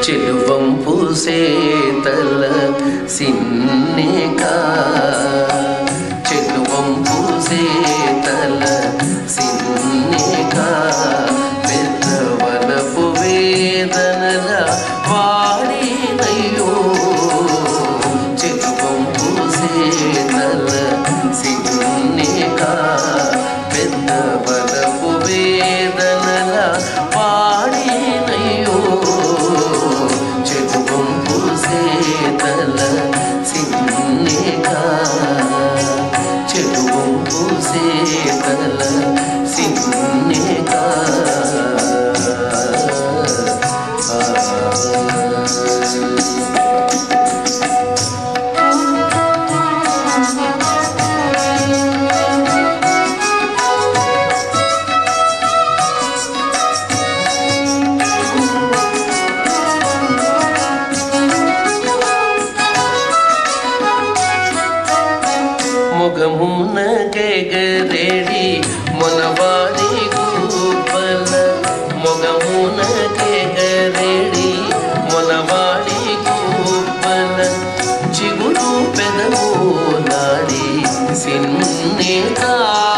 చెలువంపు సేతల సిన్నికా చెలువంపు సేతల సిన్నికా పెద్దవలపు వేదనల వాడినయ్యో చెలువంపు సేతల సిన్నికా పెద్దవలపు వేదనల వాడినయ్యో చెలువంపు సేతల సిన్నికా చెలువంపు సేతల సిన్నికా ముఖమున కెగరెడి మొనవాడి గూపల మొగమున కెగరెడి మొనవాడి గూపల చిగురు పెదవు నాడి సిన్నేకా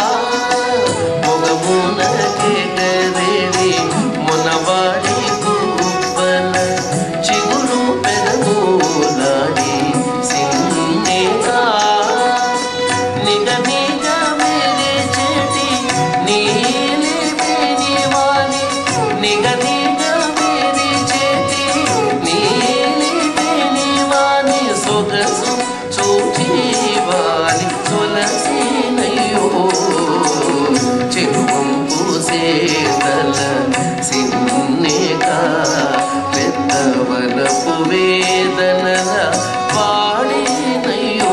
మొగమున కెగరెడి మొనవాడి గూపల చిగురు పెదవు నాడి సిన్నేకా నిగ నిగ మేరే చెటి నీలి మేని వాణి నిగ నిగ మేరే చెటి నీలి మేని వాణి సొగసు చూచి వాణి సొలసినయ్యో చెరువంపు సేతల సిన్నికా పెద్దవలపు వేదనల వాడినయ్యో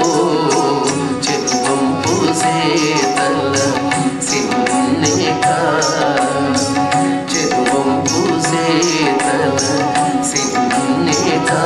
చెరువంపు సేతల సిన్నికా చెరువంపు సేతల సిన్నికా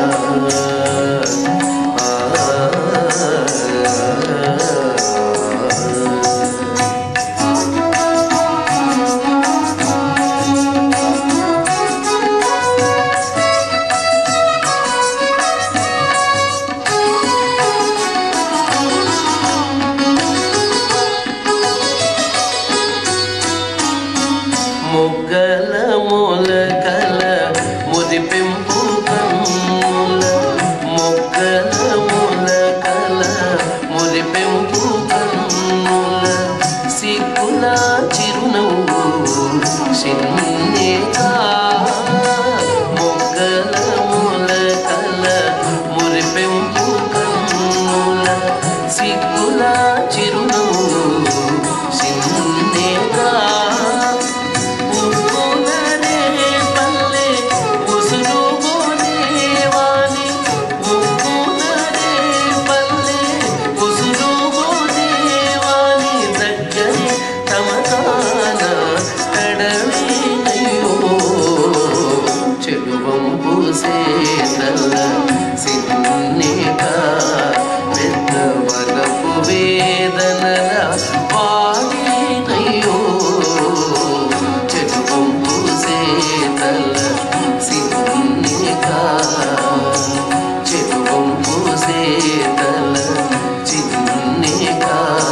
మొగ్గల మూలకల ముదిపెంపు కన్నుల మొగ్గల మూలకల ముదిపెంపు కన్నుల సిగ్గుల చిరునవ్వు సిన్నేగా మొగ్గల మూలకల మురిపెంపు కన్నుల సిగ్గుల చిరునవ్వు సిన్నేగా ఉప్పునరే పల్లె ఉసురుగోనే వాణి ఉప్పునరే పల్లె ఉసురుగోనే వాణి దగ్గరి తమకాన కడవేనయ్యో చెడువంపు సేతల సిన్నికా పెద్దవలపు వేదనల వాడినయ్యో చెడువంపు సేతల సిన్నికా చెడువంపు సేతల చిన్నికా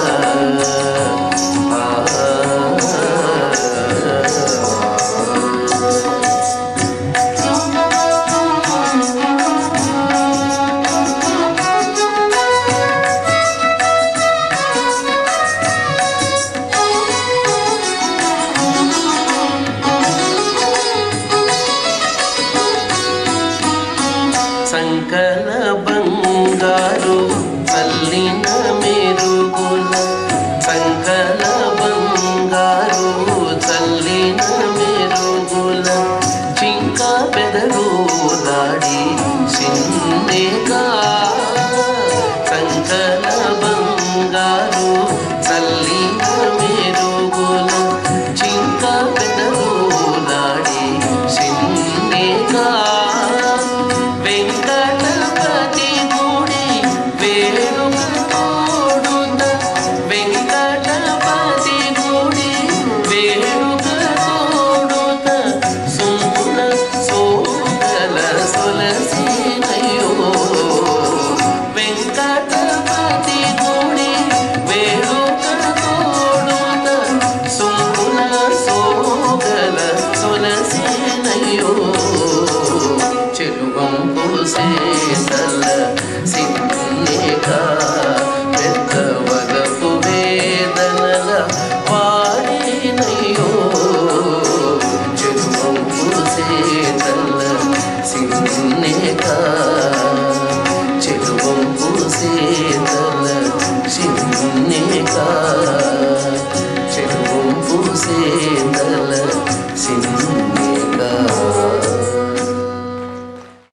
సంకల బంగారు చల్లిన మెరుగుల సంకల బంగారు చల్లిన మెరుగుల చింక పెదరు దాడి సిన్నేగా సంకల బంగారు చల్లిన మెరుగుల చింక పెదరు దాడి సిన్నేగా వెంకటపతి గుడి వేడుక తోడుత వెంకటపతి గుడి వేడుక తోడుత సుముల సోక గల సొలసేనయ్యో చెలువం పూసే తల సిన్నేగా